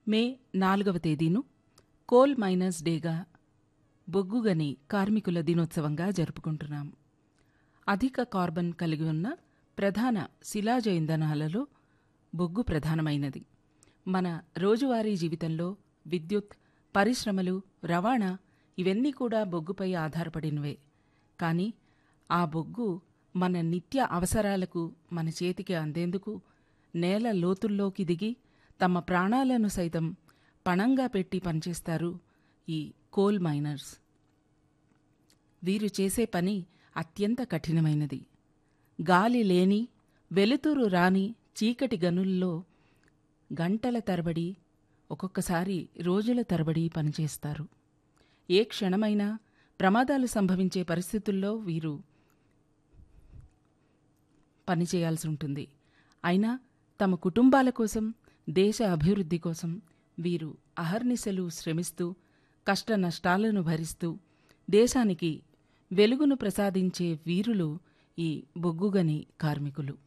మే నాలుగవ తేదీను coal miners డేగా బొగ్గుగని కార్మికుల దినోత్సవంగా జరుపుకుంటున్నాం అధిక కార్బన్ కలిగి ఉన్న ప్రధాన శిలాజ ఇంధనాలలో బొగ్గు ప్రధానమైనది మన రోజువారీ జీవితంలో విద్యుత్ పరిశ్రమలు రవాణా ఇవన్నీ కూడా బొగ్గుపై ఆధారపడినవే కానీ ఆ బొగ్గు మన నిత్య అవసరాలకు మన చేతికి అందేందుకు నేల లోతుల్లోకి దిగి తమ ప్రాణాలను సైతం పణంగా పెట్టి పనిచేస్తారు ఈ కోల్ మైనర్స్ వీరు చేసే పని అత్యంత కఠినమైనది గాలి లేని వెలుతురు రాని చీకటి గనుల్లో గంటల తరబడి ఒక్కొక్కసారి రోజుల తరబడి పనిచేస్తారు ఏ క్షణమైనా ప్రమాదాలు సంభవించే పరిస్థితుల్లో వీరు పనిచేయాల్సి ఉంటుంది అయినా తమ కుటుంబాల కోసం దేశ అభివృద్ధి కోసం వీరు అహర్నిశలు శ్రమిస్తూ కష్ట నష్టాలను భరిస్తూ దేశానికి వెలుగును ప్రసాదించే వీరులు ఈ బొగ్గుగని కార్మికులు